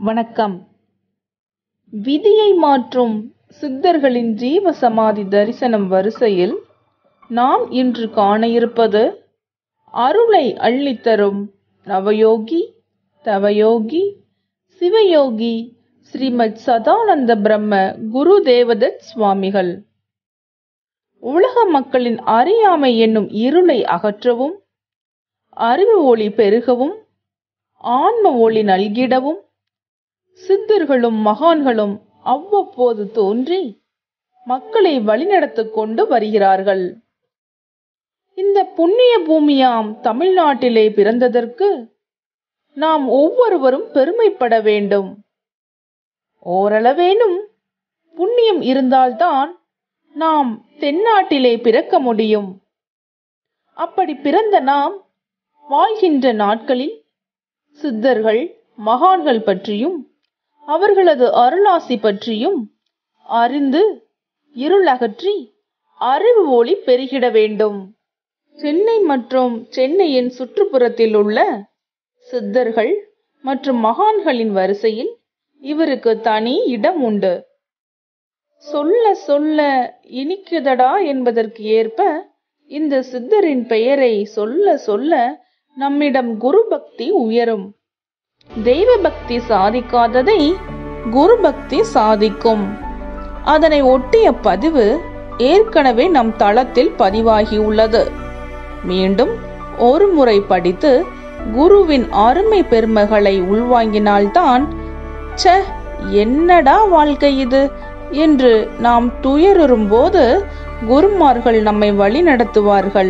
வணக்கம் விதியை மாற்றும் சித்தர்களின் ஜீவ சமாதி தரிசனம் வரிசையில் நாம் இன்று காண இருப்பது அருளை அள்ளித்தரும் நவயோகி தவயோகி சிவயோகி ஸ்ரீமத் சதானந்த பிரம்ம குரு தேவதத் சுவாமிகள் உலக மக்களின் அறியாமை என்னும் இருளை அகற்றவும் அறிவு ஒளி பெருகவும் ஆன்ம ஒளி நல்கிடவும் சித்தர்களும் மகான்களும் அவ்வப்போது தோன்றி மக்களை வழிநடத்திக் கொண்டு வருகிறார்கள் இந்த புண்ணிய பூமியாம் தமிழ்நாட்டிலே பிறந்ததற்கு நாம் ஒவ்வொருவரும் பெருமைப்பட வேண்டும் ஓரளவேனும் புண்ணியம் இருந்தால்தான் நாம் தென்னாட்டிலே பிறக்க முடியும் அப்படி பிறந்த நாம் வாழ்கின்ற நாட்களில் சித்தர்கள் மகான்கள் பற்றியும் அவர்களது அருளாசி பற்றியும் அறிந்து இருளகற்றி அறிவு ஒளி பெருகிட வேண்டும் சென்னை மற்றும் சென்னையின் சுற்றுப்புறத்தில் உள்ள சித்தர்கள் மற்றும் மகான்களின் வரிசையில் இவருக்கு தனி இடம் உண்டு சொல்ல சொல்ல இனிக்குதடா என்பதற்கு ஏற்ப இந்த சித்தரின் பெயரை சொல்ல சொல்ல நம்மிடம் குரு பக்தி உயரும் தெய்வ பக்தி சாதிக்காததை குரு பக்தி சாதிக்கும் அதனை ஒட்டிய பதிவு ஏற்கனவே நம் தளத்தில் பதிவாகியுள்ளது மீண்டும் ஒரு முறை படித்து குருவின் அருமை பெருமைகளை உள்வாங்கினால்தான் ச்ச என்னடா வாழ்க்கை இது என்று நாம் துயருறும் போது குருமார்கள் நம்மை வழி நடத்துவார்கள்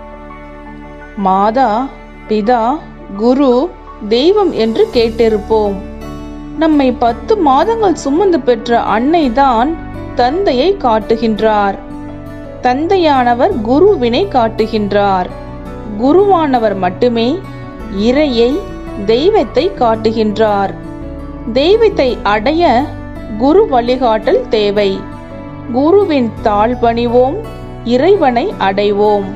மாதா பிதா குரு தெய்வம் என்று கேட்டிருப்போம் நம்மை பத்து மாதங்கள் சுமந்து பெற்ற அன்னைதான் தந்தையை காட்டுகின்றார் தந்தையானவர் குருவினை காட்டுகின்றார் குருவானவர் மட்டுமே இறையை தெய்வத்தை காட்டுகின்றார் தெய்வத்தை அடைய குரு வழிகாட்டல் தேவை குருவின் தாழ் பணிவோம் இறைவனை அடைவோம்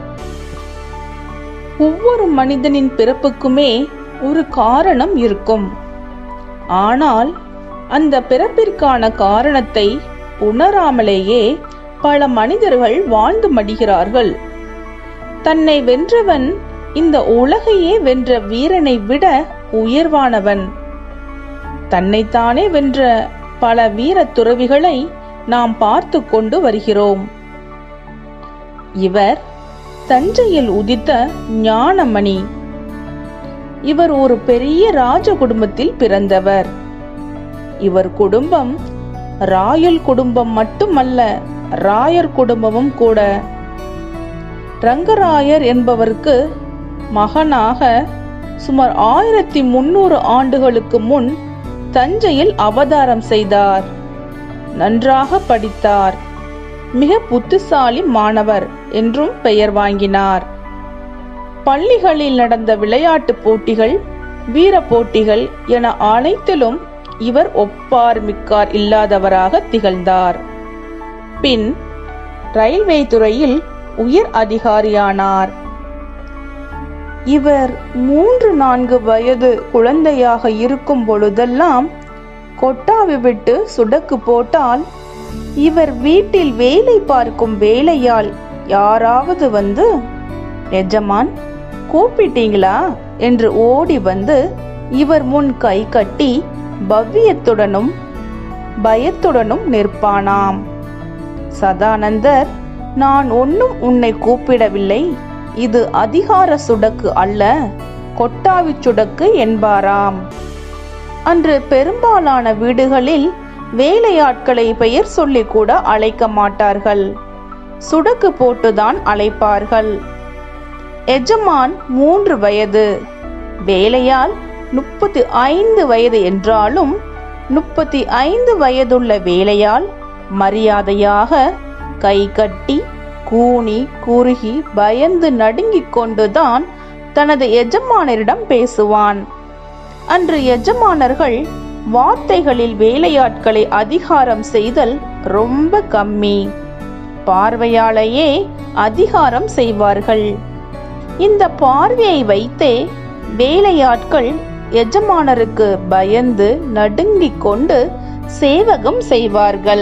ஒவ்வொரு மனிதனின் பிறப்புக்குமே ஒரு காரணம் இருக்கும் ஆனால் அந்த பிறப்பிற்கான காரணத்தை உணராமலேயே பல மனிதர்கள் வாழ்ந்து மடிகிறார்கள் தன்னை வென்றவன் இந்த உலகையே வென்ற வீரனை விட உயர்வானவன் தன்னைத்தானே வென்ற பல வீர துறவிகளை நாம் பார்த்து கொண்டு வருகிறோம் இவர் தஞ்சையில் உதித்த ஞானமணி இவர் ஒரு பெரிய ராஜ குடும்பத்தில் பிறந்தவர் இவர் குடும்பம் ராயல் குடும்பம் மட்டுமல்ல ராயர் குடும்பமும் கூட ரங்கராயர் என்பவருக்கு மகனாக சுமார் ஆயிரத்தி முன்னூறு ஆண்டுகளுக்கு முன் தஞ்சையில் அவதாரம் செய்தார் நன்றாக படித்தார் மிக புத்திசாலி மாணவர் என்றும் பெயர் வாங்கினார் பள்ளிகளில் நடந்த விளையாட்டு போட்டிகள் வீர போட்டிகள் என அனைத்திலும் இவர் ஒப்பார் மிக்கார் இல்லாதவராக திகழ்ந்தார் பின் ரயில்வே துறையில் உயர் அதிகாரியானார் இவர் மூன்று நான்கு வயது குழந்தையாக இருக்கும் பொழுதெல்லாம் கொட்டாவி விட்டு சுடக்கு போட்டால் இவர் வீட்டில் வேலை பார்க்கும் வேலையால் யாராவது வந்து எஜமான் கூப்பிட்டீங்களா என்று ஓடி வந்து இவர் முன் கை கட்டி பவ்யத்துடனும் பயத்துடனும் நிற்பானாம் சதானந்தர் நான் ஒன்னும் உன்னை கூப்பிடவில்லை இது அதிகார சுடக்கு அல்ல கொட்டாவி சுடக்கு என்பாராம் அன்று பெரும்பாலான வீடுகளில் வேலையாட்களை பெயர் சொல்லி கூட அழைக்க மாட்டார்கள் சுடக்கு போட்டுதான் அழைப்பார்கள் எஜமான் மூன்று வயது வேலையால் முப்பத்தி ஐந்து வயது என்றாலும் முப்பத்தி ஐந்து வயதுள்ள வேலையால் மரியாதையாக கை கட்டி கூனி குறுகி பயந்து நடுங்கிக் கொண்டுதான் தனது எஜமானரிடம் பேசுவான் அன்று எஜமானர்கள் வார்த்தைகளில் வேலையாட்களை அதிகாரம் செய்தல் ரொம்ப கம்மி பார்வையாலேயே அதிகாரம் செய்வார்கள் இந்த பார்வையை வைத்தே வேலையாட்கள் எஜமானருக்கு பயந்து நடுங்கிக் கொண்டு சேவகம் செய்வார்கள்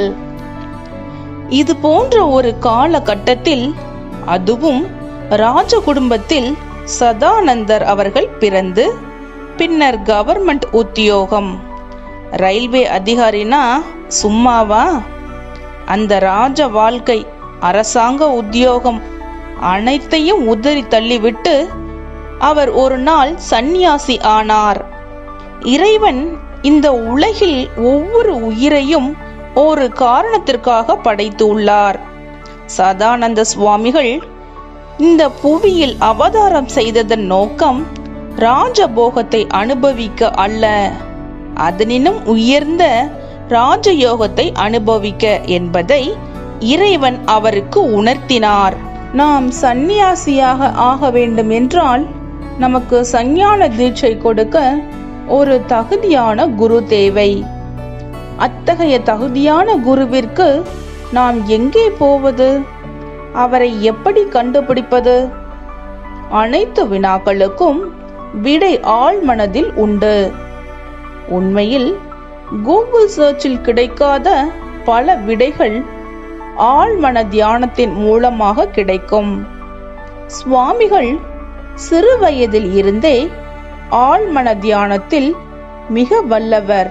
இது போன்ற ஒரு காலகட்டத்தில் அதுவும் ராஜ குடும்பத்தில் சதானந்தர் அவர்கள் பிறந்து பின்னர் கவர்மெண்ட் உத்தியோகம் ரயில்வே அதிகாரினா சும்மாவா அந்த ராஜ வாழ்க்கை அரசாங்க உத்தியோகம் அனைத்தையும் உதறி தள்ளிவிட்டு அவர் ஒரு நாள் சந்நியாசி ஆனார் இறைவன் இந்த உலகில் ஒவ்வொரு உயிரையும் ஒரு காரணத்திற்காக படைத்துள்ளார் சதானந்த சுவாமிகள் இந்த புவியில் அவதாரம் செய்ததன் நோக்கம் ராஜபோகத்தை அனுபவிக்க அல்ல அதனினும் உயர்ந்த ராஜயோகத்தை அனுபவிக்க என்பதை இறைவன் அவருக்கு உணர்த்தினார் நாம் சந்நியாசியாக ஆக வேண்டும் என்றால் நமக்கு சஞ்ஞான தீட்சை கொடுக்க ஒரு தகுதியான குரு தேவை அத்தகைய தகுதியான குருவிற்கு நாம் எங்கே போவது அவரை எப்படி கண்டுபிடிப்பது அனைத்து வினாக்களுக்கும் விடை ஆழ் மனதில் உண்டு உண்மையில் கூகுள் சர்ச்சில் கிடைக்காத பல விடைகள் ஆழ்மன தியானத்தின் மூலமாக கிடைக்கும் சுவாமிகள் சிறு வயதில் இருந்தே ஆழ்மன தியானத்தில் மிக வல்லவர்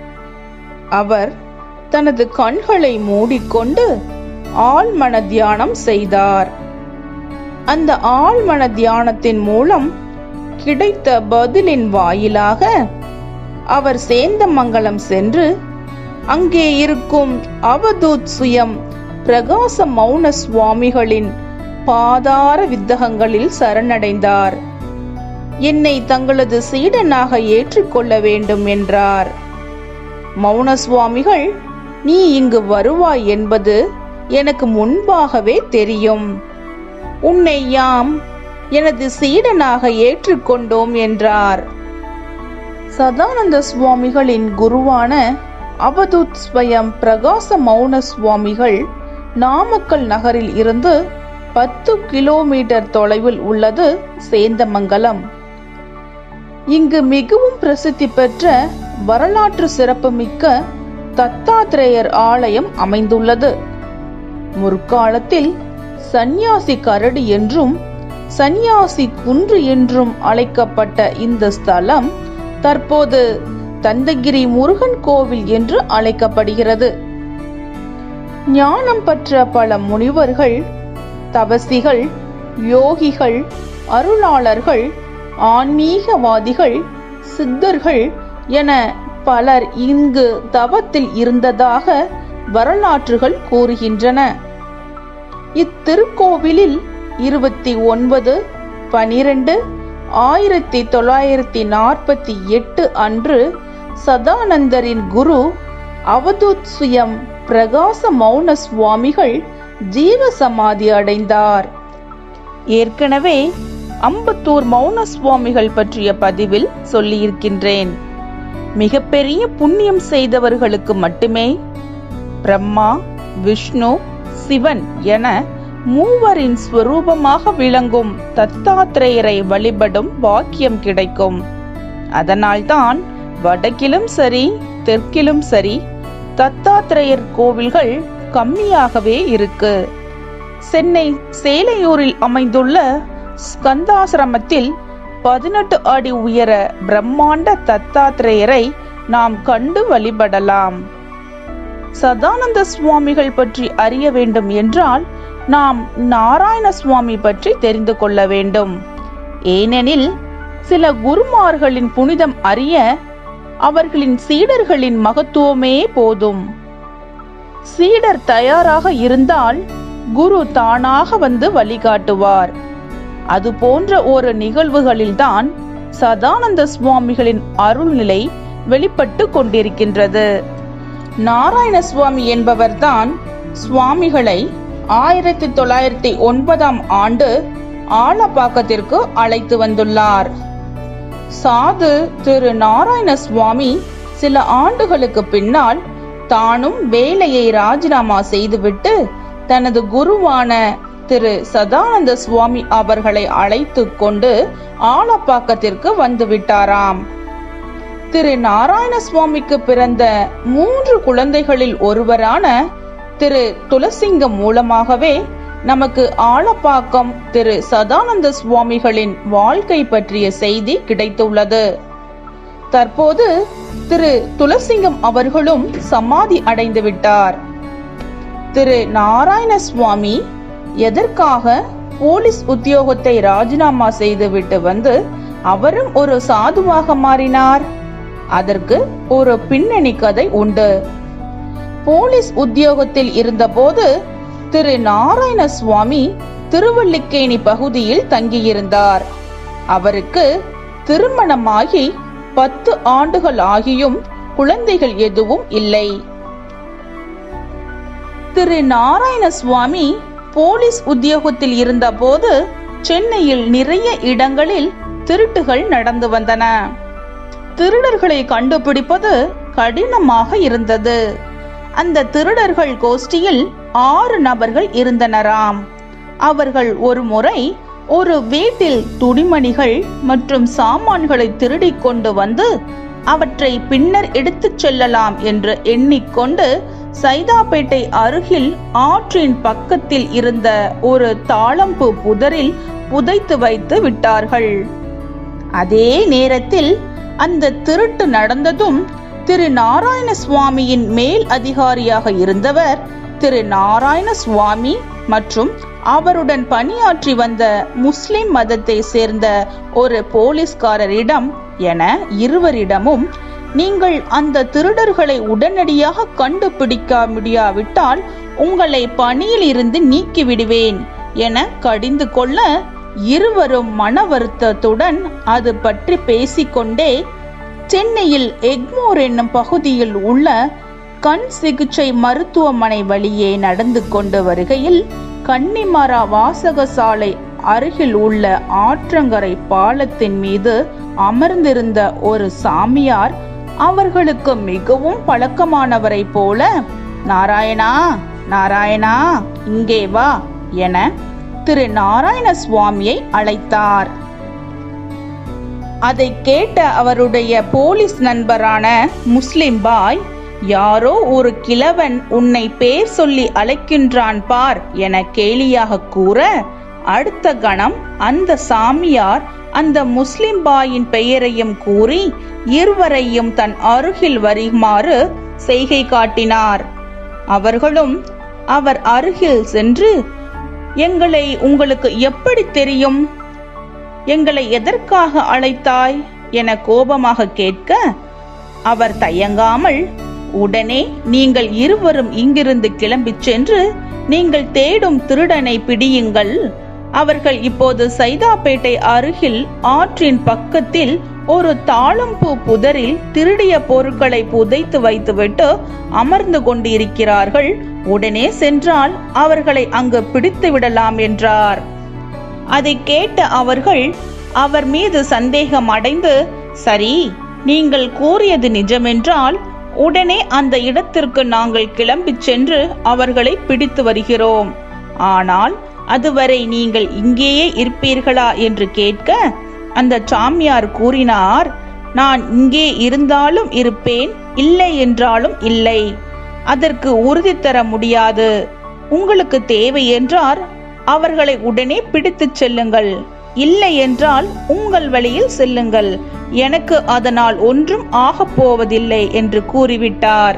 அவர் தனது கண்களை மூடிக்கொண்டு ஆழ்மன தியானம் செய்தார் அந்த ஆழ்மன தியானத்தின் மூலம் கிடைத்த பதிலின் வாயிலாக அவர் சேந்தமங்கலம் சென்று அங்கே இருக்கும் அவதூத் சுயம் பிரகாச மௌன சுவாமிகளின் பாதார வித்தகங்களில் சரணடைந்தார் என்னை தங்களது சீடனாக ஏற்றுக்கொள்ள வேண்டும் என்றார் மௌன சுவாமிகள் நீ இங்கு வருவாய் என்பது எனக்கு முன்பாகவே தெரியும் உன்னை யாம் எனது சீடனாக ஏற்றுக்கொண்டோம் என்றார் சதானந்த சுவாமிகளின் குருவான அவதூத் ஸ்வயம் பிரகாச மௌன சுவாமிகள் நாமக்கல் நகரில் இருந்து பத்து கிலோமீட்டர் தொலைவில் உள்ளது சேந்தமங்கலம் இங்கு மிகவும் பிரசித்தி பெற்ற வரலாற்று சிறப்புமிக்க தத்தாத்திரேயர் ஆலயம் அமைந்துள்ளது முற்காலத்தில் சந்நியாசி கரடி என்றும் சந்நியாசி குன்று என்றும் அழைக்கப்பட்ட இந்த ஸ்தலம் தற்போது தந்தகிரி முருகன் கோவில் என்று அழைக்கப்படுகிறது ஞானம் பெற்ற பல முனிவர்கள் தபசிகள் யோகிகள் அருளாளர்கள் ஆன்மீகவாதிகள் சித்தர்கள் என பலர் இங்கு தவத்தில் இருந்ததாக வரலாற்றுகள் கூறுகின்றன இத்திருக்கோவிலில் இருபத்தி ஒன்பது பனிரெண்டு ஆயிரத்தி தொள்ளாயிரத்தி நாற்பத்தி எட்டு அன்று சதானந்தரின் குரு அவதூத் சுயம் பிரகாச மௌன சுவாமிகள் ஜீவ சமாதி அடைந்தார் ஏற்கனவே அம்பத்தூர் மௌன சுவாமிகள் பற்றிய பதிவில் சொல்லியிருக்கின்றேன் மிகப்பெரிய புண்ணியம் செய்தவர்களுக்கு மட்டுமே பிரம்மா விஷ்ணு சிவன் என மூவரின் ஸ்வரூபமாக விளங்கும் தத்தாத்திரேயரை வழிபடும் பாக்கியம் கிடைக்கும் அதனால்தான் வடக்கிலும் சரி தெற்கிலும் சரி தத்தாத்திரேயர் கோவில்கள் கம்மியாகவே இருக்கு சென்னை சேலையூரில் அமைந்துள்ள ஸ்கந்தாசிரமத்தில் பதினெட்டு அடி உயர பிரம்மாண்ட தத்தாத்திரேயரை நாம் கண்டு வழிபடலாம் சதானந்த சுவாமிகள் பற்றி அறிய வேண்டும் என்றால் நாம் நாராயண சுவாமி பற்றி தெரிந்து கொள்ள வேண்டும் ஏனெனில் சில குருமார்களின் புனிதம் அறிய அவர்களின் சீடர்களின் மகத்துவமே போதும் சீடர் தயாராக இருந்தால் குரு தானாக வந்து வழிகாட்டுவார் அது போன்ற ஒரு நிகழ்வுகளில்தான் சதானந்த சுவாமிகளின் அருள்நிலை வெளிப்பட்டு கொண்டிருக்கின்றது நாராயண சுவாமி என்பவர்தான் சுவாமிகளை ஆயிரத்தி தொள்ளாயிரத்தி ஒன்பதாம் ஆண்டு ஆலப்பாக்கத்திற்கு அழைத்து வந்துள்ளார் சாது திரு நாராயண சுவாமி சில ஆண்டுகளுக்கு பின்னால் தானும் வேலையை ராஜினாமா செய்துவிட்டு தனது குருவான திரு சதானந்த சுவாமி அவர்களை அழைத்து கொண்டு ஆலப்பாக்கத்திற்கு வந்து விட்டாராம் திரு நாராயண சுவாமிக்கு பிறந்த மூன்று குழந்தைகளில் ஒருவரான திரு துளசிங்கம் மூலமாகவே நமக்கு ஆலப்பாக்கம் திரு சதானந்த சுவாமிகளின் வாழ்க்கை பற்றிய செய்தி கிடைத்துள்ளது தற்போது திரு துளசிங்கம் அவர்களும் சமாதி அடைந்து விட்டார் திரு நாராயண சுவாமி எதற்காக போலீஸ் உத்தியோகத்தை ராஜினாமா செய்துவிட்டு வந்து அவரும் ஒரு சாதுவாக மாறினார் அதற்கு ஒரு பின்னணி கதை உண்டு போலீஸ் உத்தியோகத்தில் இருந்தபோது திரு நாராயண சுவாமி திருவல்லிக்கேணி பகுதியில் தங்கியிருந்தார் அவருக்கு திருமணமாகி பத்து ஆண்டுகள் ஆகியும் குழந்தைகள் எதுவும் இல்லை திரு நாராயண சுவாமி போலீஸ் உத்தியோகத்தில் இருந்தபோது சென்னையில் நிறைய இடங்களில் திருட்டுகள் நடந்து வந்தன திருடர்களை கண்டுபிடிப்பது கடினமாக இருந்தது அந்த திருடர்கள் கோஷ்டியில் ஆறு நபர்கள் இருந்தனராம் அவர்கள் ஒரு முறை ஒரு வீட்டில் துணிமணிகள் மற்றும் சாமான்களை திருடிக் கொண்டு வந்து அவற்றை பின்னர் எடுத்துச் செல்லலாம் என்று எண்ணிக்கொண்டு சைதாப்பேட்டை அருகில் ஆற்றின் பக்கத்தில் இருந்த ஒரு தாளம்பூ புதரில் புதைத்து வைத்து விட்டார்கள் அதே நேரத்தில் அந்த திருட்டு நடந்ததும் திரு நாராயண சுவாமியின் மேல் அதிகாரியாக இருந்தவர் திரு நாராயண சுவாமி மற்றும் அவருடன் பணியாற்றி வந்த முஸ்லிம் மதத்தை சேர்ந்த ஒரு போலீஸ்காரரிடம் என இருவரிடமும் நீங்கள் அந்த திருடர்களை உடனடியாக கண்டுபிடிக்க முடியாவிட்டால் உங்களை பணியில் இருந்து நீக்கி விடுவேன் என கடிந்து கொள்ள இருவரும் மன வருத்தத்துடன் அது பற்றி பேசிக்கொண்டே சென்னையில் எக்மோர் என்னும் பகுதியில் உள்ள கண் சிகிச்சை மருத்துவமனை வழியே நடந்து கொண்டு வருகையில் கன்னிமரா வாசகசாலை அருகில் உள்ள ஆற்றங்கரை பாலத்தின் மீது அமர்ந்திருந்த ஒரு சாமியார் அவர்களுக்கு மிகவும் பழக்கமானவரை போல நாராயணா நாராயணா இங்கே வா என திரு நாராயண சுவாமியை அழைத்தார் அதை கேட்ட அவருடைய போலீஸ் நண்பரான முஸ்லிம் பாய் யாரோ ஒரு கிழவன் உன்னை பேர் சொல்லி அழைக்கின்றான் பார் என கேலியாக கூற அடுத்த கணம் அந்த சாமியார் அந்த முஸ்லிம் பாயின் பெயரையும் கூறி இருவரையும் தன் அருகில் வருமாறு செய்கை காட்டினார் அவர்களும் அவர் அருகில் சென்று எங்களை உங்களுக்கு எப்படி தெரியும் எங்களை எதற்காக அழைத்தாய் என கோபமாக கேட்க அவர் தயங்காமல் உடனே நீங்கள் இருவரும் இங்கிருந்து கிளம்பிச் சென்று நீங்கள் தேடும் திருடனை பிடியுங்கள் அவர்கள் இப்போது சைதாப்பேட்டை அருகில் ஆற்றின் பக்கத்தில் ஒரு தாளம்பூ புதரில் திருடிய பொருட்களை புதைத்து வைத்துவிட்டு அமர்ந்து கொண்டிருக்கிறார்கள் உடனே சென்றால் அவர்களை அங்கு பிடித்து விடலாம் என்றார் அதை கேட்ட அவர்கள் அவர் மீது சந்தேகம் அடைந்து சரி நீங்கள் கூறியது நிஜமென்றால் உடனே அந்த இடத்திற்கு நாங்கள் கிளம்பிச் சென்று அவர்களை பிடித்து வருகிறோம் ஆனால் அதுவரை நீங்கள் இங்கேயே இருப்பீர்களா என்று கேட்க அந்த சாமியார் கூறினார் நான் இங்கே இருந்தாலும் இருப்பேன் இல்லை என்றாலும் இல்லை அதற்கு உறுதி தர முடியாது உங்களுக்கு தேவை என்றால் அவர்களை உடனே பிடித்துச் செல்லுங்கள் இல்லை என்றால் உங்கள் வழியில் செல்லுங்கள் எனக்கு அதனால் ஒன்றும் ஆகப் போவதில்லை என்று கூறிவிட்டார்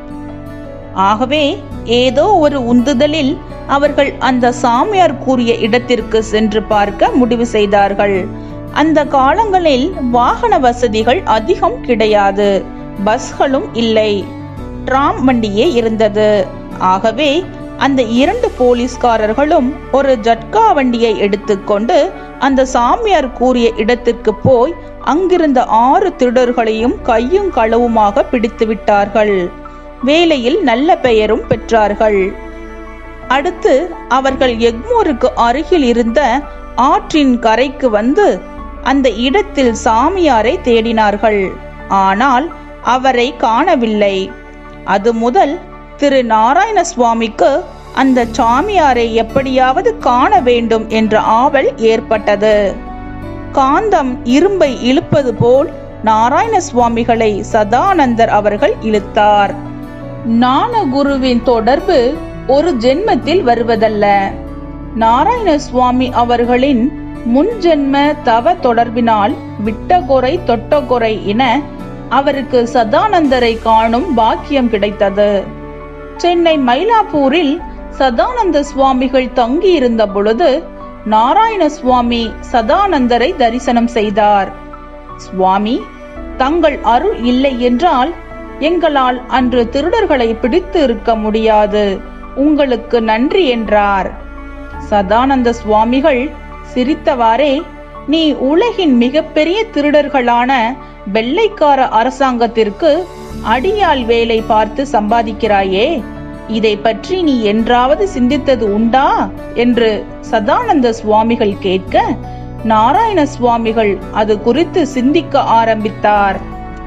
ஆகவே ஏதோ ஒரு உந்துதலில் அவர்கள் அந்த சாமியார் கூறிய இடத்திற்கு சென்று பார்க்க முடிவு செய்தார்கள் அந்த காலங்களில் வாகன வசதிகள் அதிகம் கிடையாது பஸ்களும் இல்லை டிராம் வண்டியே இருந்தது ஆகவே அந்த இரண்டு போலீஸ்காரர்களும் ஒரு ஜட்கா வண்டியை எடுத்துக்கொண்டு அந்த சாமியார் கூறிய இடத்திற்கு போய் அங்கிருந்த ஆறு திருடர்களையும் கையும் களவுமாக பிடித்து விட்டார்கள் வேலையில் நல்ல பெயரும் பெற்றார்கள் அடுத்து அவர்கள் எக்மோருக்கு அருகில் இருந்த ஆற்றின் கரைக்கு வந்து அந்த இடத்தில் சாமியாரை தேடினார்கள் ஆனால் அவரை காணவில்லை அது முதல் திரு நாராயண சுவாமிக்கு அந்த சாமியாரை எப்படியாவது காண வேண்டும் என்ற ஆவல் ஏற்பட்டது காந்தம் இரும்பை இழுப்பது போல் நாராயண சுவாமிகளை சதானந்தர் அவர்கள் இழுத்தார் ஞானகுருவின் தொடர்பு ஒரு ஜென்மத்தில் வருவதல்ல நாராயண சுவாமி அவர்களின் முன் ஜென்ம தவ தொடர்பினால் விட்டகொரை தொட்டகொரை என அவருக்கு சதானந்தரை காணும் பாக்கியம் கிடைத்தது சென்னை மயிலாப்பூரில் சதானந்த சுவாமிகள் தங்கியிருந்த பொழுது நாராயண சுவாமி சதானந்தரை தரிசனம் செய்தார் சுவாமி தங்கள் அருள் இல்லை என்றால் எங்களால் அன்று திருடர்களை பிடித்து இருக்க முடியாது உங்களுக்கு நன்றி என்றார் சதானந்த சுவாமிகள் சிரித்தவாறே நீ உலகின் மிகப்பெரிய திருடர்களான வெள்ளைக்கார அரசாங்கத்திற்கு அடியாள் வேலை பார்த்து சம்பாதிக்கிறாயே இதை பற்றி நீ என்றாவது சிந்தித்தது உண்டா என்று சதானந்த சுவாமிகள் கேட்க நாராயண சுவாமிகள் அது குறித்து சிந்திக்க ஆரம்பித்தார்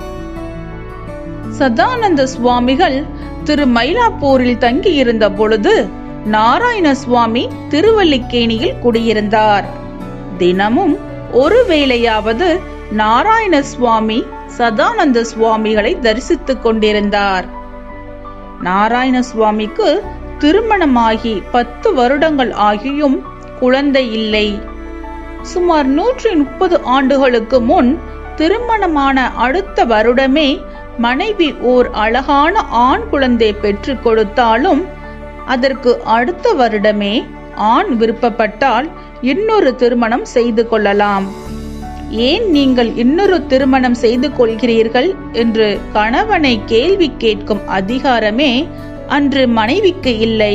சதானந்த சுவாமிகள் திரு மயிலாப்பூரில் தங்கியிருந்த பொழுது நாராயண சுவாமி திருவல்லிக்கேணியில் குடியிருந்தார் தினமும் ஒரு வேளையாவது நாராயண சுவாமி சதானந்த சுவாமிகளை தரிசித்துக் கொண்டிருந்தார் நாராயண சுவாமிக்கு திருமணமாகி பத்து வருடங்கள் ஆகியும் குழந்தை இல்லை சுமார் நூற்றி முப்பது ஆண்டுகளுக்கு முன் திருமணமான அடுத்த வருடமே மனைவி ஓர் அழகான ஆண் குழந்தை பெற்று கொடுத்தாலும் அதற்கு அடுத்த வருடமே ஆண் விருப்பப்பட்டால் இன்னொரு திருமணம் செய்து கொள்ளலாம் ஏன் நீங்கள் இன்னொரு திருமணம் செய்து கொள்கிறீர்கள் என்று கணவனை கேள்வி கேட்கும் அதிகாரமே அன்று மனைவிக்கு இல்லை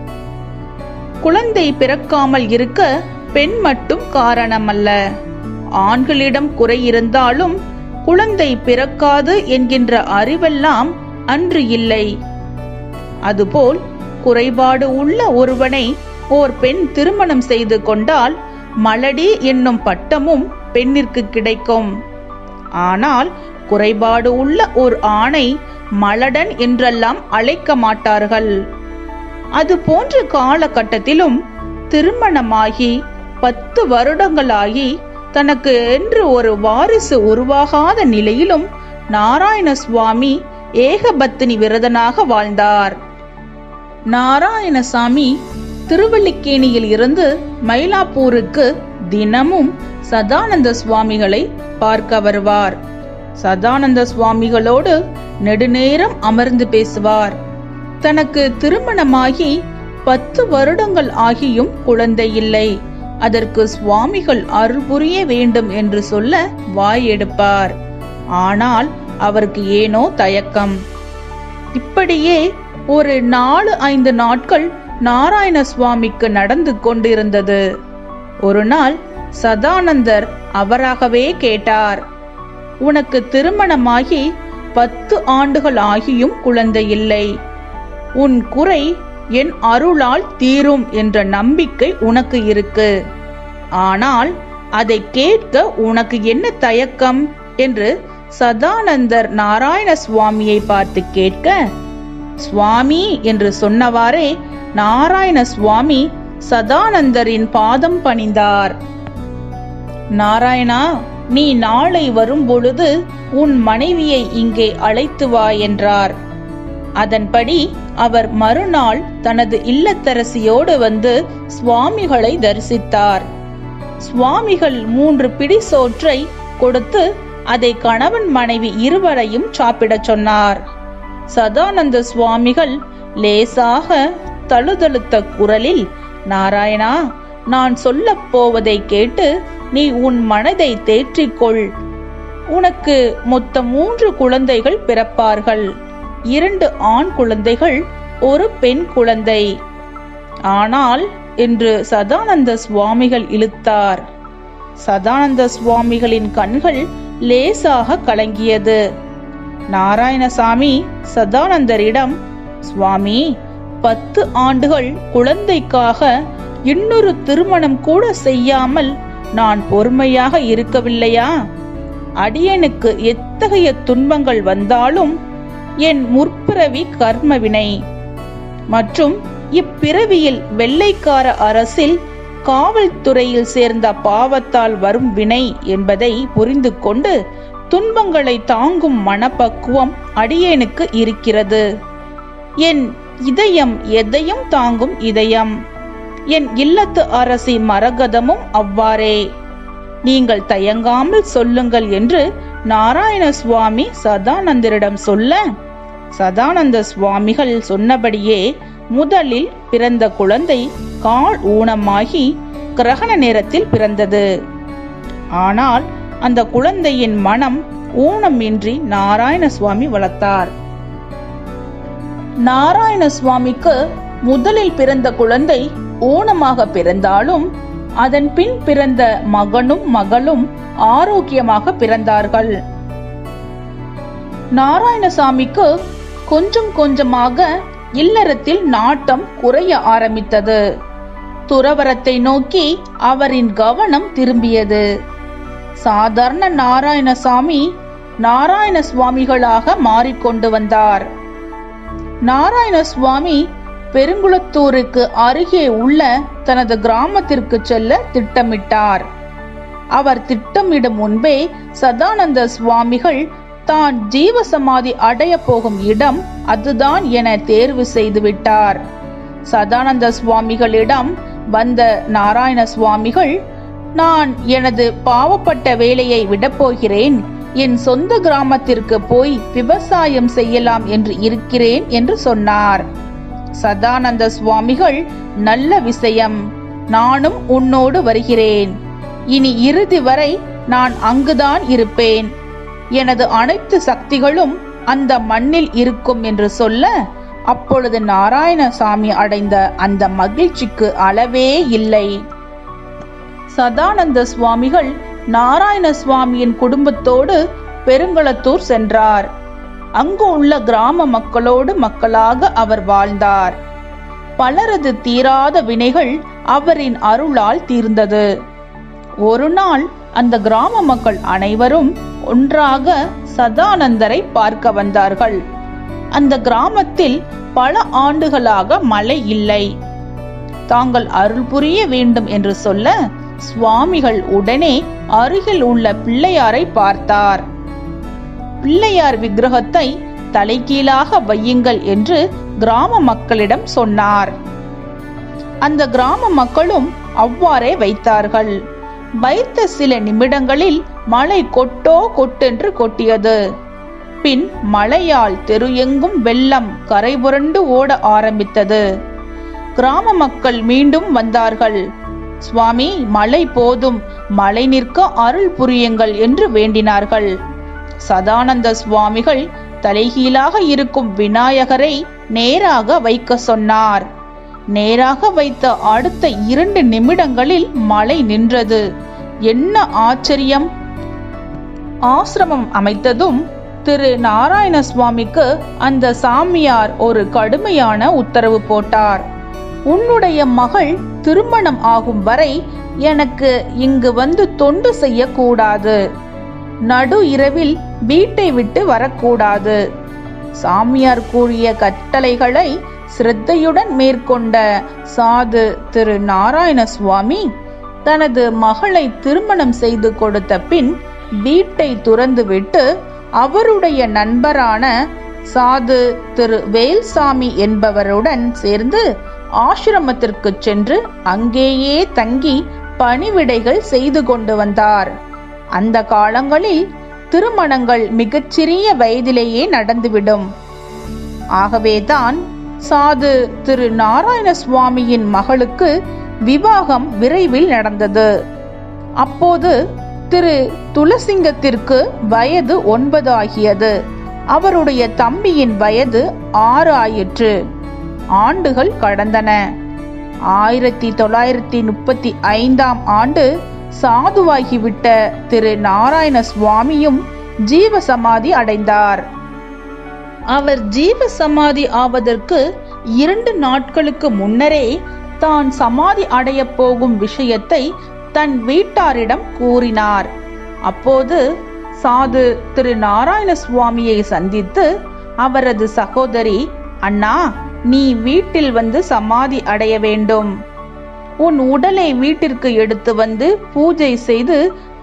குழந்தை பிறக்காமல் இருக்க பெண் மட்டும் காரணமல்ல ஆண்களிடம் குறை இருந்தாலும் குழந்தை பிறக்காது என்கின்ற அறிவெல்லாம் அன்று இல்லை அதுபோல் குறைபாடு உள்ள ஒருவனை ஓர் பெண் திருமணம் செய்து கொண்டால் மலடி என்னும் பட்டமும் பெண்ணிற்கு கிடைக்கும் ஆனால் குறைபாடு உள்ள ஒரு ஆணை மலடன் என்றெல்லாம் அழைக்க மாட்டார்கள் அது போன்ற காலகட்டத்திலும் திருமணமாகி பத்து வருடங்களாகி தனக்கு என்று ஒரு வாரிசு உருவாகாத நிலையிலும் நாராயண சுவாமி ஏகபத்தினி விரதனாக வாழ்ந்தார் நாராயணசாமி திருவல்லிக்கேணியில் இருந்து மயிலாப்பூருக்கு தினமும் சதானந்த சுவாமிகளை பார்க்க வருவார் சதானந்த சுவாமிகளோடு நெடுநேரம் அமர்ந்து பேசுவார் தனக்கு திருமணமாகி பத்து வருடங்கள் ஆகியும் குழந்தை இல்லை அதற்கு சுவாமிகள் அருள் புரிய வேண்டும் என்று சொல்ல வாய் எடுப்பார் ஆனால் அவருக்கு ஏனோ தயக்கம் இப்படியே ஒரு நாலு ஐந்து நாட்கள் நாராயண சுவாமிக்கு நடந்து கொண்டிருந்தது ஒரு நாள் சதானந்தர் அவராகவே கேட்டார் உனக்கு திருமணமாகி பத்து ஆண்டுகள் ஆகியும் குழந்தை இல்லை உன் குறை என் அருளால் தீரும் என்ற நம்பிக்கை உனக்கு இருக்கு ஆனால் அதை கேட்க உனக்கு என்ன தயக்கம் என்று சதானந்தர் நாராயண சுவாமியை பார்த்து கேட்க சுவாமி என்று சொன்னவாறே நாராயண சுவாமி சதானந்தரின் பாதம் பணிந்தார் நாராயணா நீ நாளை வரும் பொழுது உன் மனைவியை இங்கே அழைத்து வா என்றார் அதன்படி அவர் மறுநாள் தனது இல்லத்தரசியோடு வந்து சுவாமிகளை தரிசித்தார் சுவாமிகள் மூன்று பிடி சோற்றை கொடுத்து அதை கணவன் மனைவி இருவரையும் சாப்பிடச் சொன்னார் சதானந்த சுவாமிகள் லேசாக தழுதழுத்த குரலில் நாராயணா நான் சொல்லப் போவதை கேட்டு நீ உன் மனதை தேற்றிக்கொள் உனக்கு மொத்தம் மூன்று குழந்தைகள் பிறப்பார்கள் இரண்டு ஆண் குழந்தைகள் ஒரு பெண் குழந்தை ஆனால் என்று சதானந்த சுவாமிகள் இழுத்தார் சதானந்த சுவாமிகளின் கண்கள் லேசாக கலங்கியது நாராயணசாமி சதானந்தரிடம் சுவாமி பத்து ஆண்டுகள் குழந்தைக்காக இன்னொரு திருமணம் கூட செய்யாமல் நான் பொறுமையாக இருக்கவில்லையா அடியனுக்கு எத்தகைய துன்பங்கள் வந்தாலும் என் முற்பிறவி கர்மவினை மற்றும் இப்பிறவியில் வெள்ளைக்கார அரசில் காவல்துறையில் சேர்ந்த பாவத்தால் வரும் வினை என்பதை புரிந்து கொண்டு துன்பங்களை தாங்கும் மனப்பக்குவம் அடியேனுக்கு இருக்கிறது என் இதயம் எதையும் தாங்கும் இதயம் என் இல்லத்து அரசி மரகதமும் அவ்வாறே நீங்கள் தயங்காமல் சொல்லுங்கள் என்று நாராயண சுவாமி சதானந்தரிடம் சொல்ல சதானந்த சுவாமிகள் சொன்னபடியே முதலில் பிறந்த குழந்தை கால் ஊனமாகி கிரகண நேரத்தில் பிறந்தது ஆனால் அந்த குழந்தையின் மனம் ஊனமின்றி நாராயண சுவாமி வளர்த்தார் நாராயண சுவாமிக்கு முதலில் பிறந்த குழந்தை ஊனமாக பிறந்தாலும் அதன் பின் பிறந்த மகனும் மகளும் ஆரோக்கியமாக பிறந்தார்கள் நாராயணசாமிக்கு கொஞ்சம் கொஞ்சமாக இல்லறத்தில் நாட்டம் குறைய ஆரம்பித்தது துறவரத்தை நோக்கி அவரின் கவனம் திரும்பியது சாதாரண நாராயணசாமி நாராயண சுவாமிகளாக மாறிக்கொண்டு வந்தார் நாராயண சுவாமி பெருங்குளத்தூருக்கு அருகே உள்ள தனது கிராமத்திற்கு செல்ல திட்டமிட்டார் அவர் திட்டமிடும் முன்பே சதானந்த சுவாமிகள் தான் ஜீவசமாதி அடைய போகும் இடம் அதுதான் என தேர்வு செய்து விட்டார் சதானந்த சுவாமிகளிடம் வந்த நாராயண சுவாமிகள் நான் எனது பாவப்பட்ட வேலையை விடப்போகிறேன் என் சொந்த கிராமத்திற்கு போய் விவசாயம் செய்யலாம் என்று இருக்கிறேன் என்று சொன்னார் சதானந்த சுவாமிகள் நல்ல விஷயம் நானும் உன்னோடு வருகிறேன் இனி இறுதி வரை நான் அங்குதான் இருப்பேன் எனது அனைத்து சக்திகளும் அந்த மண்ணில் இருக்கும் என்று சொல்ல அப்பொழுது நாராயணசாமி அடைந்த அந்த மகிழ்ச்சிக்கு அளவே இல்லை சதானந்த சுவாமிகள் நாராயண சுவாமியின் குடும்பத்தோடு பெருங்களத்தூர் சென்றார் அங்கு உள்ள கிராம மக்களோடு மக்களாக அவர் வாழ்ந்தார் பலரது தீராத வினைகள் அவரின் அருளால் தீர்ந்தது ஒரு நாள் அந்த கிராம மக்கள் அனைவரும் ஒன்றாக சதானந்தரை பார்க்க வந்தார்கள் அந்த கிராமத்தில் பல ஆண்டுகளாக மழை இல்லை தாங்கள் அருள் புரிய வேண்டும் என்று சொல்ல சுவாமிகள் உடனே அருகில் உள்ள பிள்ளையாரை பார்த்தார் பிள்ளையார் விக்கிரகத்தை தலைகீழாக வையுங்கள் என்று கிராம மக்களிடம் சொன்னார் அந்த கிராம மக்களும் அவ்வாறே வைத்தார்கள் வைத்த சில நிமிடங்களில் மழை கொட்டோ கொட்டென்று கொட்டியது பின் மழையால் தெரு எங்கும் வெள்ளம் கரை புரண்டு ஓட ஆரம்பித்தது கிராம மக்கள் மீண்டும் வந்தார்கள் சுவாமி மழை போதும் மழை நிற்க அருள் புரியுங்கள் என்று வேண்டினார்கள் சதானந்த சுவாமிகள் தலைகீழாக இருக்கும் விநாயகரை நேராக வைக்க சொன்னார் நேராக வைத்த அடுத்த இரண்டு நிமிடங்களில் மழை நின்றது என்ன ஆச்சரியம் ஆசிரமம் அமைத்ததும் திரு நாராயண சுவாமிக்கு அந்த சாமியார் ஒரு கடுமையான உத்தரவு போட்டார் உன்னுடைய மகள் திருமணம் ஆகும் வரை எனக்கு இங்கு வந்து தொண்டு செய்யக்கூடாது நடு இரவில் வீட்டை விட்டு வரக்கூடாது சாமியார் கூறிய கட்டளைகளை சிரத்தையுடன் மேற்கொண்ட சாது திரு நாராயண சுவாமி தனது மகளை திருமணம் செய்து கொடுத்த பின் வீட்டை துறந்துவிட்டு அவருடைய நண்பரான சாது திரு வேல்சாமி என்பவருடன் சேர்ந்து ஆசிரமத்திற்கு சென்று அங்கேயே தங்கி பணிவிடைகள் செய்து கொண்டு வந்தார் அந்த காலங்களில் திருமணங்கள் மிகச்சிறிய வயதிலேயே நடந்துவிடும் ஆகவேதான் சாது திரு நாராயண சுவாமியின் மகளுக்கு விவாகம் விரைவில் நடந்தது அப்போது திரு துளசிங்கத்திற்கு வயது ஒன்பது ஆகியது அவருடைய தம்பியின் வயது ஆறு ஆயிற்று ஆண்டுகள் கடந்தன ஆயிரத்தி தொள்ளாயிரத்தி முப்பத்தி ஐந்தாம் ஆண்டு சாதுவாகிவிட்ட திரு நாராயண சுவாமியும் ஜீவசமாதி அடைந்தார் அவர் ஜீவ சமாதி ஆவதற்கு இரண்டு நாட்களுக்கு முன்னரே தான் சமாதி அடையப் போகும் விஷயத்தை தன் வீட்டாரிடம் கூறினார் அப்போது சாது திரு நாராயண சுவாமியை சந்தித்து அவரது சகோதரி அண்ணா நீ வீட்டில் வந்து சமாதி அடைய வேண்டும் உன் உடலை வீட்டிற்கு எடுத்து வந்து பூஜை செய்து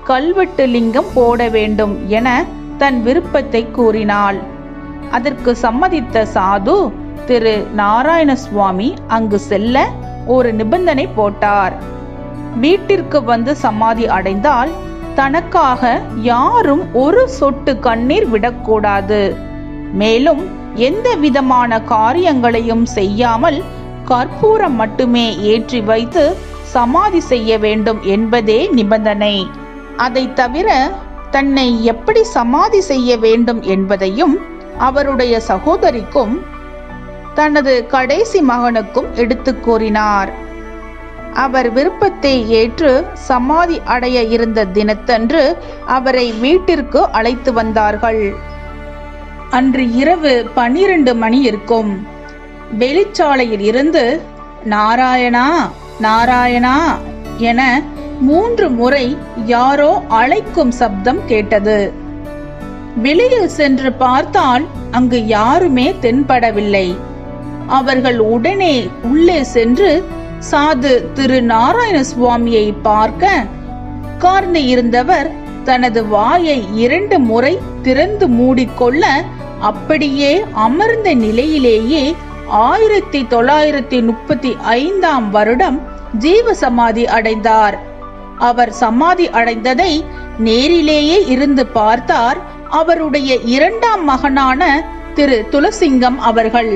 கல்வெட்டு லிங்கம் போட வேண்டும் என தன் விருப்பத்தை கூறினாள் அதற்கு சம்மதித்த சாது திரு நாராயண சுவாமி அங்கு செல்ல ஒரு நிபந்தனை போட்டார் வீட்டிற்கு வந்து சமாதி அடைந்தால் தனக்காக யாரும் ஒரு சொட்டு கண்ணீர் விடக்கூடாது மேலும் எந்த விதமான காரியங்களையும் செய்யாமல் கற்பூரம் மட்டுமே ஏற்றி வைத்து சமாதி செய்ய வேண்டும் என்பதே நிபந்தனை அதை தவிர தன்னை எப்படி சமாதி செய்ய வேண்டும் என்பதையும் அவருடைய சகோதரிக்கும் தனது கடைசி மகனுக்கும் எடுத்துக் கூறினார் அவர் விருப்பத்தை ஏற்று சமாதி அடைய இருந்த தினத்தன்று அவரை வீட்டிற்கு அழைத்து வந்தார்கள் அன்று இரவு பனிரெண்டு மணி இருக்கும் வெளிச்சாலையில் இருந்து நாராயணா நாராயணா என மூன்று முறை யாரோ அழைக்கும் சப்தம் கேட்டது வெளியில் சென்று பார்த்தால் அங்கு யாருமே தென்படவில்லை அவர்கள் உடனே உள்ளே சென்று சாது திரு நாராயண சுவாமியை பார்க்க உட்கார்ந்து இருந்தவர் தனது வாயை இரண்டு முறை திறந்து மூடிக்கொள்ள அப்படியே அமர்ந்த நிலையிலேயே ஆயிரத்தி தொள்ளாயிரத்தி முப்பத்தி ஐந்தாம் வருடம் ஜீவ சமாதி அடைந்தார் அவர் சமாதி அடைந்ததை நேரிலேயே இருந்து பார்த்தார் அவருடைய இரண்டாம் மகனான திரு துளசிங்கம் அவர்கள்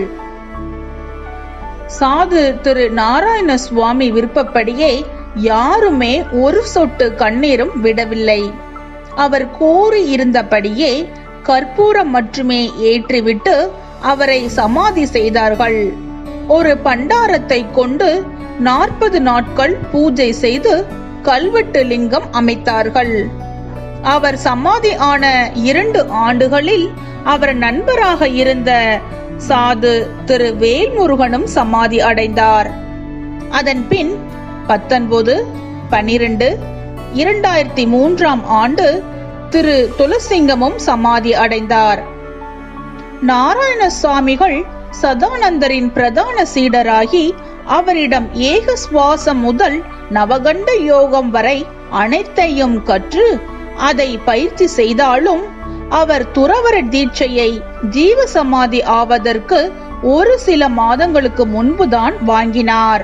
சாது திரு நாராயண சுவாமி விருப்பப்படியே யாருமே ஒரு சொட்டு கண்ணீரும் விடவில்லை அவர் கூறி இருந்தபடியே கற்பூரம் மட்டுமே ஏற்றிவிட்டு அவரை சமாதி செய்தார்கள் ஒரு பண்டாரத்தை கொண்டு நாற்பது நாட்கள் பூஜை செய்து கல்வெட்டு லிங்கம் அமைத்தார்கள் அவர் சமாதி ஆன இரண்டு ஆண்டுகளில் அவர் நண்பராக இருந்த சாது திரு வேல்முருகனும் சமாதி அடைந்தார் அதன் பின் பத்தொன்பது பனிரெண்டு இரண்டாயிரத்தி மூன்றாம் ஆண்டு திரு துளசிங்கமும் சமாதி அடைந்தார் நாராயண சுவாமிகள் சதானந்தரின் பிரதான சீடராகி அவரிடம் ஏக சுவாசம் முதல் நவகண்ட யோகம் வரை அனைத்தையும் கற்று அதை பயிற்சி செய்தாலும் அவர் துறவர தீட்சையை ஜீவ சமாதி ஆவதற்கு ஒரு சில மாதங்களுக்கு முன்புதான் வாங்கினார்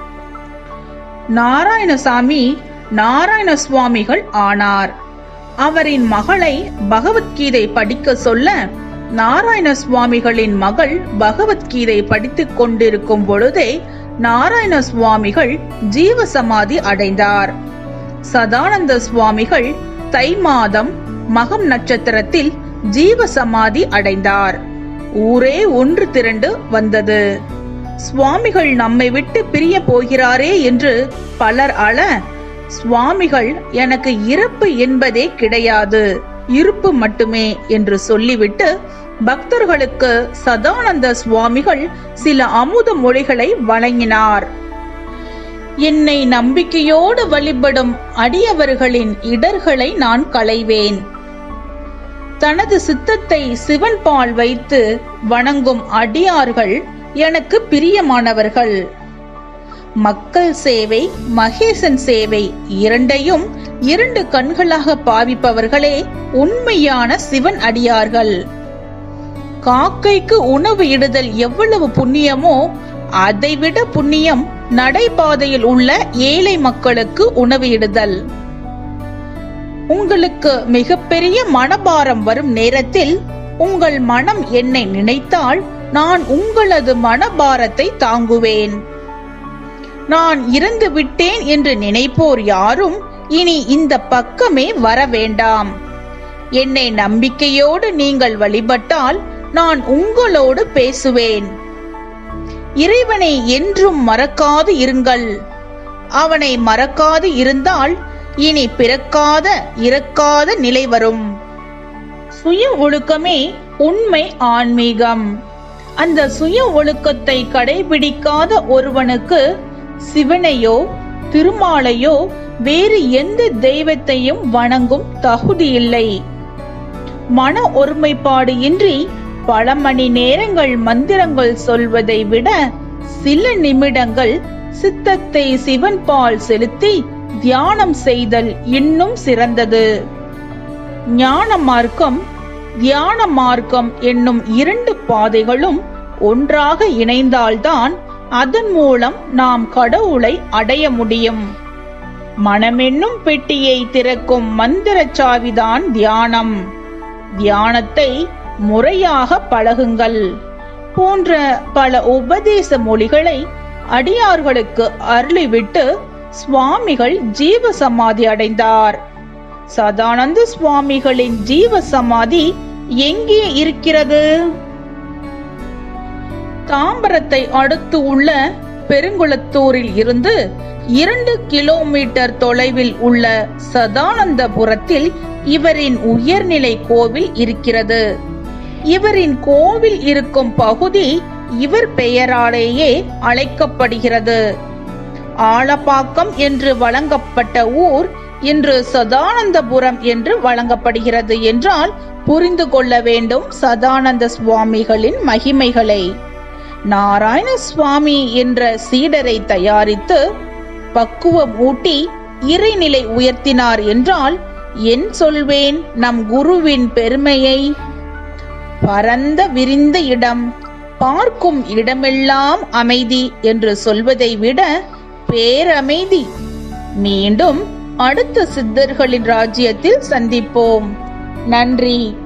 நாராயணசாமி நாராயண சுவாமிகள் ஆனார் அவரின் மகளை பகவத்கீதை படிக்க சொல்ல நாராயண சுவாமிகளின் மகள் பகவத்கீதை படித்துக் கொண்டிருக்கும் பொழுதே நாராயண சுவாமிகள் ஜீவ சமாதி அடைந்தார் சதானந்த சுவாமிகள் தை மாதம் மகம் நட்சத்திரத்தில் ஜீவ சமாதி அடைந்தார் ஊரே ஒன்று திரண்டு வந்தது சுவாமிகள் நம்மை விட்டு பிரிய போகிறாரே என்று பலர் அழ சுவாமிகள் எனக்கு இறப்பு என்பதே கிடையாது இருப்பு மட்டுமே என்று சொல்லிவிட்டு பக்தர்களுக்கு சதானந்த சுவாமிகள் சில அமுத மொழிகளை வழங்கினார் என்னை நம்பிக்கையோடு வழிபடும் அடியவர்களின் இடர்களை நான் களைவேன் தனது சித்தத்தை சிவன் பால் வைத்து வணங்கும் அடியார்கள் எனக்கு பிரியமானவர்கள் மக்கள் சேவை மகேசன் சேவை இரண்டையும் இரண்டு கண்களாக பாவிப்பவர்களே உண்மையான சிவன் அடியார்கள் காக்கைக்கு உணவு இடுதல் எவ்வளவு புண்ணியமோ அதைவிட புண்ணியம் நடைபாதையில் உள்ள ஏழை மக்களுக்கு உணவு இடுதல் உங்களுக்கு மிகப்பெரிய மனபாரம் வரும் நேரத்தில் உங்கள் மனம் என்னை நினைத்தால் நான் உங்களது மனபாரத்தை தாங்குவேன் நான் இறந்து விட்டேன் என்று நினைப்போர் யாரும் இனி இந்த பக்கமே வர வேண்டாம் என்னை நம்பிக்கையோடு நீங்கள் வழிபட்டால் நான் உங்களோடு பேசுவேன் இறைவனை என்றும் மறக்காது இருங்கள் அவனை மறக்காது இருந்தால் இனி பிறக்காத இறக்காத நிலை வரும் சுய ஒழுக்கமே உண்மை ஆன்மீகம் அந்த சுய ஒழுக்கத்தை கடைபிடிக்காத ஒருவனுக்கு சிவனையோ திருமாலையோ வேறு எந்த தெய்வத்தையும் வணங்கும் தகுதி இல்லை மன ஒருமைப்பாடு இன்றி பல மணி நேரங்கள் மந்திரங்கள் சொல்வதை விட சில நிமிடங்கள் சித்தத்தை சிவன் பால் செலுத்தி தியானம் செய்தல் இன்னும் சிறந்தது ஞான மார்க்கம் தியான மார்க்கம் என்னும் இரண்டு பாதைகளும் ஒன்றாக இணைந்தால்தான் அதன் மூலம் நாம் கடவுளை அடைய முடியும் மனமென்னும் பெட்டியை திறக்கும் மந்திர சாவிதான் தியானம் தியானத்தை முறையாக பழகுங்கள் போன்ற பல உபதேச மொழிகளை அடியார்களுக்கு அருளிவிட்டு சுவாமிகள் ஜீவ சமாதி அடைந்தார் சதானந்த சுவாமிகளின் ஜீவ சமாதி எங்கே இருக்கிறது தாம்பரத்தை அடுத்து உள்ள பெருங்குளத்தூரில் இருந்து இரண்டு கிலோமீட்டர் தொலைவில் உள்ள சதானந்தபுரத்தில் இவரின் உயர்நிலை கோவில் இருக்கிறது இவரின் கோவில் இருக்கும் பகுதி இவர் பெயராலேயே அழைக்கப்படுகிறது ஆலப்பாக்கம் என்று வழங்கப்பட்ட ஊர் இன்று சதானந்தபுரம் என்று வழங்கப்படுகிறது என்றால் புரிந்து கொள்ள வேண்டும் சதானந்த சுவாமிகளின் மகிமைகளை நாராயண சுவாமி என்ற சீடரை தயாரித்து பக்குவம் ஊட்டி இறைநிலை உயர்த்தினார் என்றால் என் சொல்வேன் நம் குருவின் பெருமையை பரந்த விரிந்த இடம் பார்க்கும் இடமெல்லாம் அமைதி என்று சொல்வதை விட பேரமைதி மீண்டும் அடுத்த சித்தர்களின் ராஜ்யத்தில் சந்திப்போம் நன்றி